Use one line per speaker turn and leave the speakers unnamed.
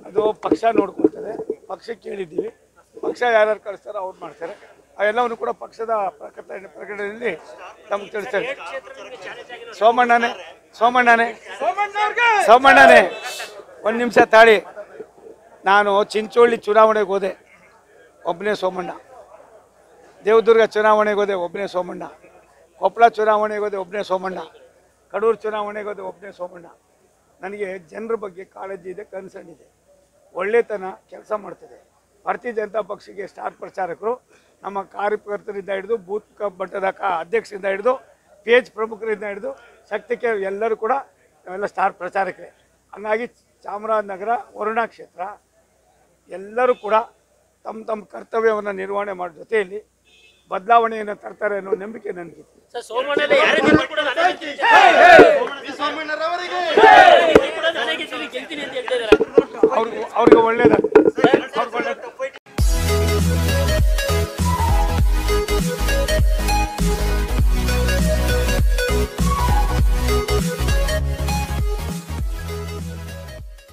ಅದು ಪಕ್ಷ ನೋಡ್ಕೊಳ್ತದೆ ಪಕ್ಷಕ್ಕೆ ಕೇಳಿದ್ದೀವಿ ಪಕ್ಷ ಯಾರ್ಯಾರು ಕಳಿಸ್ತಾರೋ ಅವ್ರು ಮಾಡ್ತಾರೆ ಅವೆಲ್ಲವನ್ನು ಕೂಡ ಪಕ್ಷದ ಪ್ರಕಟಣೆ ಪ್ರಕಟಣೆಯಲ್ಲಿ ನಮ್ಗೆ ತಿಳಿಸ್ತಾರೆ ಸೋಮಣ್ಣನೇ ಸೋಮಣ್ಣನೇ ಸೋಮಣ್ಣನೇ ಒಂದು ನಿಮಿಷ ತಾಳಿ ನಾನು ಚಿಂಚೋಳಿ ಚುನಾವಣೆಗೆ ಹೋದೆ ಒಬ್ಬನೇ ಸೋಮಣ್ಣ ದೇವದುರ್ಗ ಚುನಾವಣೆಗೆ ಹೋದೆ ಒಬ್ಬನೇ ಸೋಮಣ್ಣ ಕೊಪ್ಪಳ ಚುನಾವಣೆಗೆ ಹೋದೆ ಒಬ್ಬನೇ ಸೋಮಣ್ಣ ಕಡೂರು ಚುನಾವಣೆಗೆ ಹೋದೆ ಒಬ್ಬನೇ ಸೋಮಣ್ಣ ನನಗೆ ಜನರ ಬಗ್ಗೆ ಕಾಳಜಿ ಇದೆ ಕನ್ಸರ್ನ್ ಇದೆ ಒಳ್ಳೆತನ ಕೆಲಸ ಮಾಡ್ತಿದೆ ಭಾರತೀಯ ಜನತಾ ಪಕ್ಷಕ್ಕೆ ಸ್ಟಾರ್ ಪ್ರಚಾರಕರು ನಮ್ಮ ಕಾರ್ಯಕರ್ತರಿಂದ ಹಿಡಿದು ಬೂತ್ ಕ- ಮಟ್ಟದ ಕ ಅಧ್ಯಕ್ಷರಿಂದ ಹಿಡಿದು ಪಿ ಎಚ್ ಪ್ರಮುಖರಿಂದ ಹಿಡಿದು ಶಕ್ತಿಗೆ ಎಲ್ಲರೂ ಕೂಡ ನಾವೆಲ್ಲ ಸ್ಟಾರ್ ಪ್ರಚಾರಕರೇ ಹಂಗಾಗಿ ಚಾಮರಾಜನಗರ ವರುಣಾ ಕ್ಷೇತ್ರ ಎಲ್ಲರೂ ಕೂಡ ತಮ್ಮ ತಮ್ಮ ಕರ್ತವ್ಯವನ್ನು ನಿರ್ವಹಣೆ ಮಾಡೋ ಜೊತೆಯಲ್ಲಿ ಬದಲಾವಣೆಯನ್ನು ತರ್ತಾರೆ ಅನ್ನೋ ನಂಬಿಕೆ ನನಗಿದೆ
ಸರ್ ಸೋಮಣ್ಣನೇ ಯಾರೇ ಗೆದ್ರು ಕೂಡ ನಾನೇ ಗೆಲ್ತೀನಿ.
ಸೋಮಣ್ಣರವರಿಗೆ
ಗೆಲ್ತೀನಿ ಕೂಡ ನಾನೇ ಗೆಲ್ತೀನಿ ಗೆಲ್ತೀನಿ ಅಂತ ಹೇಳ್ತಾ ಇದ್ದಾರೆ
ಅವ್ರಿಗೆ ಅವ್ರಿಗೆ ಒಳ್ಳೇದಾಗ